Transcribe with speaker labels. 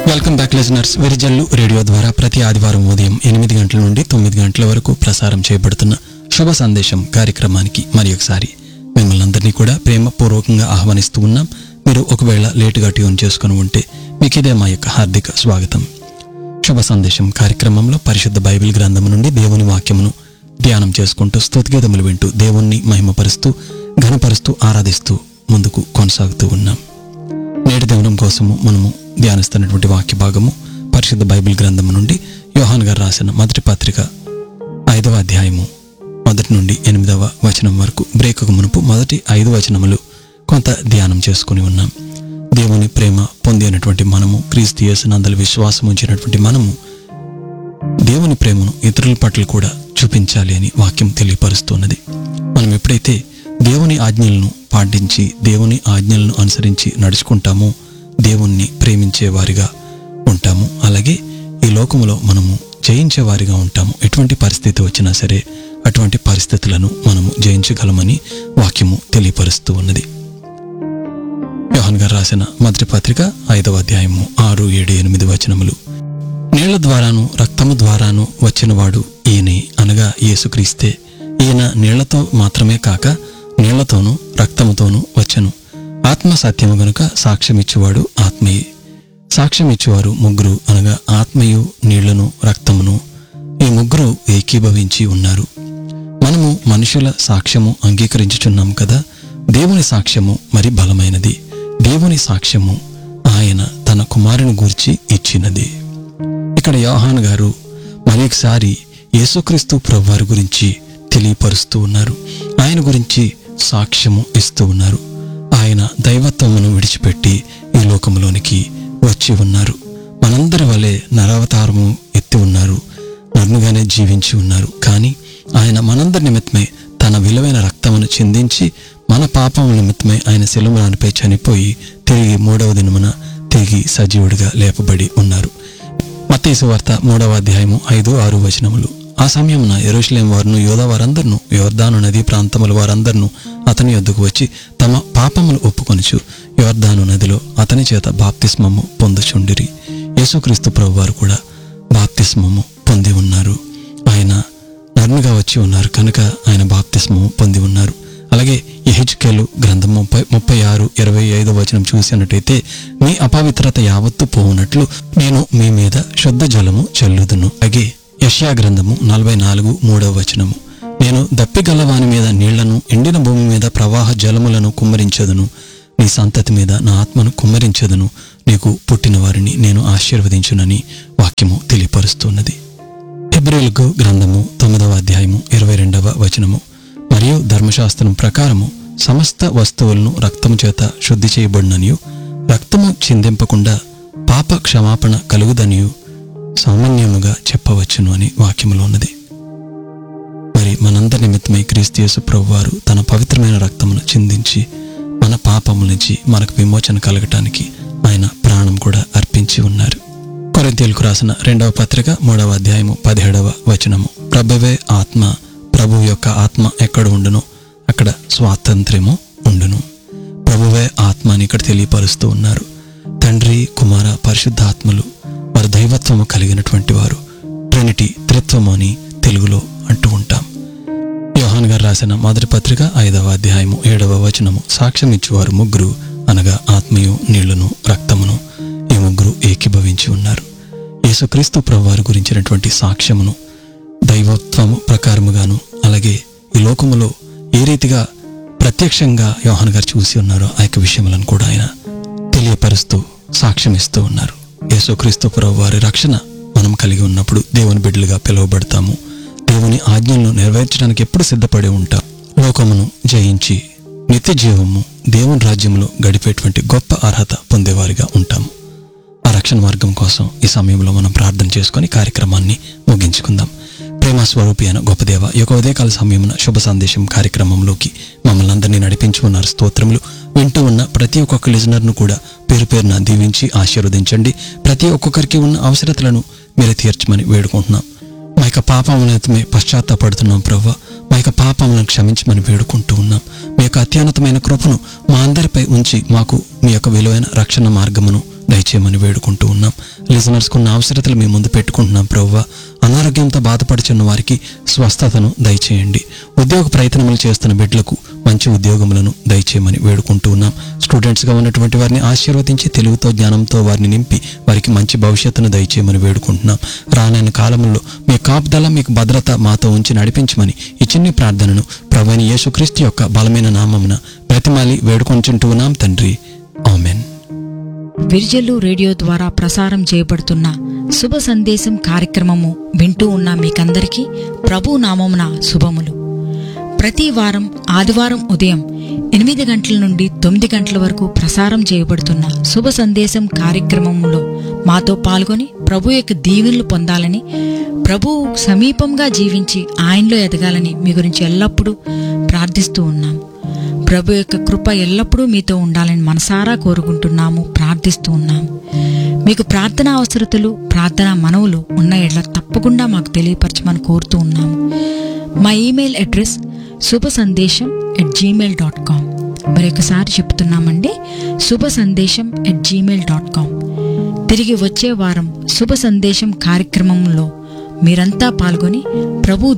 Speaker 1: welcome back listeners వెరిజల్లు radio ద్వారా ప్రతి ఆదివారం ఉదయం ఎనిమిది గంటల నుండి తొమ్మిది గంటల వరకు ప్రసారం చేయబడుతున్న శుభ సందేశం కార్యక్రమానికి మరి ఒకసారి మిమ్మల్ని అందరినీ కూడా ప్రేమపూర్వకంగా ఆహ్వానిస్తూ ఉన్నాం మీరు ఒకవేళ లేటుగా ట్యూన్ చేసుకుని ఉంటే మీకు ఇదే మా యొక్క హార్దిక స్వాగతం శుభ సందేశం కార్యక్రమంలో పరిశుద్ధ బైబిల్ గ్రంథం నుండి దేవుని వాక్యమును ధ్యానం చేసుకుంటూ స్తుతిగీతములు వింటూ దేవుణ్ణి మహిమపరుస్తూ ఘనపరుస్తూ ఆరాధిస్తూ ముందుకు కొనసాగుతూ ఉన్నాం నేటి దినం కోసము మనము ధ్యానిస్తున్నటువంటి వాక్య భాగము పరిశుద్ధ బైబిల్ గ్రంథము నుండి యోహాన్ గారు రాసిన మొదటి పత్రిక ఐదవ అధ్యాయము మొదటి నుండి ఎనిమిదవ వచనం వరకు బ్రేకుకు మునుపు మొదటి ఐదు వచనములు కొంత ధ్యానం చేసుకుని ఉన్నాం దేవుని ప్రేమ పొందినటువంటి మనము క్రీస్తు యేసునందలి విశ్వాసం ఉంచినటువంటి మనము దేవుని ప్రేమను ఇతరుల పట్ల కూడా చూపించాలి అని వాక్యం తెలియపరుస్తున్నది మనం ఎప్పుడైతే దేవుని ఆజ్ఞలను పాటించి దేవుని ఆజ్ఞలను అనుసరించి నడుచుకుంటామో దేవుణ్ణి ప్రేమించే వారిగా ఉంటాము అలాగే ఈ లోకములో మనము జయించే వారిగా ఉంటాము ఎటువంటి పరిస్థితి వచ్చినా సరే అటువంటి పరిస్థితులను మనము జయించగలమని వాక్యము తెలియపరుస్తూ ఉన్నది యోహన్ గారు రాసిన మొదటి పత్రిక ఐదవ అధ్యాయము ఆరు ఏడు ఎనిమిది వచనములు నీళ్ల ద్వారాను రక్తము ద్వారాను వచ్చినవాడు ఈయనే అనగా యేసుక్రీస్తే ఈయన నీళ్లతో మాత్రమే కాక నీళ్లతోనూ రక్తముతోనూ వచ్చెను ఆత్మ సత్యము గనుక సాక్ష్యమిచ్చువాడు ఆత్మయే సాక్ష్యమిచ్చువారు ముగ్గురు అనగా ఆత్మయు నీళ్లను రక్తమును ఈ ముగ్గురు ఏకీభవించి ఉన్నారు మనము మనుషుల సాక్ష్యము అంగీకరించుచున్నాం కదా దేవుని సాక్ష్యము మరి బలమైనది దేవుని సాక్ష్యము ఆయన తన కుమారుని గూర్చి ఇచ్చినది ఇక్కడ యోహాన్ గారు మరొకసారి యేసుక్రీస్తు ప్రభువారి గురించి తెలియపరుస్తూ ఉన్నారు ఆయన గురించి సాక్ష్యము ఇస్తూ ఉన్నారు ఆయన దైవత్వమును విడిచిపెట్టి ఈ లోకంలోనికి వచ్చి ఉన్నారు మనందరి వలె నరావతారము ఎత్తి ఉన్నారు నన్నుగానే జీవించి ఉన్నారు కానీ ఆయన మనందరి నిమిత్తమై తన విలువైన రక్తమును చిందించి మన పాపముల నిమిత్తమై ఆయన శిలుమరానిపై చనిపోయి తిరిగి మూడవ దినమున తిరిగి సజీవుడిగా లేపబడి ఉన్నారు మత్తయి వార్త మూడవ అధ్యాయము ఐదు ఆరు వచనములు ఆ సమయమున ఎరుషలేం వారును యోధా వారందరినూ యోర్దాను నదీ ప్రాంతముల వారందరినూ అతని యొద్దకు వచ్చి తమ పాపములు ఒప్పుకొనుచు యోర్దాను నదిలో అతని చేత బాప్తిస్మము పొందుచుండిరి యేసుక్రీస్తు ప్రభు వారు కూడా బాప్తిస్మము పొంది ఉన్నారు ఆయన నర్మిగా వచ్చి ఉన్నారు కనుక ఆయన బాప్తిస్మము పొంది ఉన్నారు అలాగే ఎహెచ్కేలు గ్రంథం ముప్పై ముప్పై ఆరు ఇరవై ఐదో వచనం చూసినట్టయితే మీ అపవిత్రత యావత్తు పోవునట్లు నేను మీ మీద శుద్ధ జలము చల్లుదును అలాగే యష్యా గ్రంథము నలభై నాలుగు మూడవ వచనము నేను దప్పిగల వాని మీద నీళ్లను ఎండిన భూమి మీద ప్రవాహ జలములను కుమ్మరించదును నీ సంతతి మీద నా ఆత్మను కుమ్మరించదును నీకు పుట్టిన వారిని నేను ఆశీర్వదించునని వాక్యము తెలియపరుస్తున్నది హెబ్రిల్కు గ్రంథము తొమ్మిదవ అధ్యాయము ఇరవై రెండవ వచనము మరియు ధర్మశాస్త్రం ప్రకారము సమస్త వస్తువులను రక్తము చేత శుద్ధి చేయబడిననియు రక్తము చిందింపకుండా పాప క్షమాపణ కలుగుదనియు సామాన్యముగా చెప్పవచ్చును అని వాక్యములో ఉన్నది మరి మనందరి నిమిత్తమై క్రీస్తు యేసు ప్రభువారు తన పవిత్రమైన రక్తమును చిందించి మన పాపముల నుంచి మనకు విమోచన కలగటానికి ఆయన ప్రాణం కూడా అర్పించి ఉన్నారు కొరింథీయులకు రాసిన రెండవ పత్రిక మూడవ అధ్యాయము పదిహేడవ వచనము ప్రభువే ఆత్మ ప్రభు యొక్క ఆత్మ ఎక్కడ ఉండునో అక్కడ స్వాతంత్ర్యము ఉండును ప్రభువే ఆత్మ అని ఇక్కడ తెలియపరుస్తూ ఉన్నారు తండ్రి కుమార పరిశుద్ధాత్మలు వారి దైవత్వము కలిగినటువంటి వారు ట్రినిటీ త్రిత్వము అని తెలుగులో అంటూ ఉంటాం యోహాన్ గారు రాసిన మొదటి పత్రిక ఐదవ అధ్యాయము ఏడవ వచనము సాక్ష్యం ఇచ్చేవారు ముగ్గురు అనగా ఆత్మీయు నీళ్లను రక్తమును ఈ ముగ్గురు ఏకీభవించి ఉన్నారు యేసుక్రీస్తు ప్రభువారి గురించినటువంటి సాక్ష్యమును దైవత్వము ప్రకారముగాను అలాగే ఈ లోకములో ఏ రీతిగా ప్రత్యక్షంగా యోహాన్ గారు చూసి ఉన్నారో ఆ యొక్క విషయములను కూడా ఆయన తెలియపరుస్తూ సాక్ష్యం ఇస్తూ ఉన్నారు యేసుక్రీస్తు ప్రభు వారి రక్షణ మనం కలిగి ఉన్నప్పుడు దేవుని బిడ్డలుగా పిలువబడతాము దేవుని ఆజ్ఞలను నెరవేర్చడానికి ఎప్పుడు సిద్ధపడి ఉంటాం లోకమును జయించి నిత్య జీవము దేవుని రాజ్యంలో గడిపేటువంటి గొప్ప అర్హత పొందేవారిగా ఉంటాము ఆ రక్షణ మార్గం కోసం ఈ సమయంలో మనం ప్రార్థన చేసుకొని కార్యక్రమాన్ని ముగించుకుందాం ప్రేమ స్వరూపి అయిన గొప్ప దేవ ఈ యొక్క ఉదయకాల సమయమున శుభ సందేశం కార్యక్రమంలోకి మమ్మల్ని అందరినీ నడిపించి ఉన్నారు స్తోత్రములు వింటూ ఉన్న ప్రతి ఒక్కొక్క లిజనర్ను కూడా పేరు పేరున దీవించి ఆశీర్వదించండి ప్రతి ఒక్కొక్కరికి ఉన్న అవసరతలను మీరే తీర్చమని వేడుకుంటున్నాం మా యొక్క పాపములమే పశ్చాత్తాపడుతున్నాం ప్రవ్వ మా యొక్క పాపములను క్షమించమని వేడుకుంటూ ఉన్నాం మీ యొక్క అత్యున్నతమైన కృపను మా అందరిపై ఉంచి మాకు మీ యొక్క విలువైన రక్షణ మార్గమును దయచేయమని వేడుకుంటూ ఉన్నాం లిజనర్స్కు ఉన్న అవసరతలు మీ ముందు పెట్టుకుంటున్నాం ప్రవ్వ అనారోగ్యంతో బాధపడుచున్న వారికి స్వస్థతను దయచేయండి ఉద్యోగ ప్రయత్నములు చేస్తున్న బిడ్డలకు మంచి ఉద్యోగములను దయచేయమని వేడుకుంటూ ఉన్నాం స్టూడెంట్స్గా ఉన్నటువంటి వారిని ఆశీర్వదించి తెలుగుతో జ్ఞానంతో వారిని నింపి వారికి మంచి భవిష్యత్తును దయచేయమని వేడుకుంటున్నాం రానైన కాలంలో మీ కాపుదల మీకు భద్రత మాతో ఉంచి నడిపించమని ఈ చిన్ని ప్రార్థనను ప్రభుని యేసుక్రీస్తు యొక్క బలమైన నామమున ప్రతిమాలి వేడుకొంచుంటూ ఉన్నాం తండ్రి ఆమెన్
Speaker 2: విర్జల్లు రేడియో ద్వారా ప్రసారం చేయబడుతున్న శుభ సందేశం కార్యక్రమము వింటూ ఉన్న మీకందరికీ ప్రభు నామమున శుభములు ప్రతి వారం ఆదివారం ఉదయం ఎనిమిది గంటల నుండి తొమ్మిది గంటల వరకు ప్రసారం చేయబడుతున్న శుభ సందేశం కార్యక్రమంలో మాతో పాల్గొని ప్రభు యొక్క దీవెనలు పొందాలని ప్రభు సమీపంగా జీవించి ఆయనలో ఎదగాలని మీ గురించి ఎల్లప్పుడూ ప్రార్థిస్తూ ఉన్నాం ప్రభు యొక్క కృప ఎల్లప్పుడూ మీతో ఉండాలని మనసారా కోరుకుంటున్నాము ప్రార్థిస్తూ ఉన్నాము మీకు ప్రార్థన అవసరతలు ప్రార్థన మనవులు ఉన్న ఎడ్ల తప్పకుండా మాకు తెలియపరచమని కోరుతూ ఉన్నాము మా ఈమెయిల్ అడ్రస్ శుభ సందేశం ఎట్ జీమెయిల్ డాట్ కామ్ మరొకసారి చెప్తున్నామండి శుభ సందేశం ఎట్ జీమెయిల్ డాట్ కామ్ తిరిగి వచ్చే వారం శుభ సందేశం కార్యక్రమంలో మీరంతా పాల్గొని ప్రభు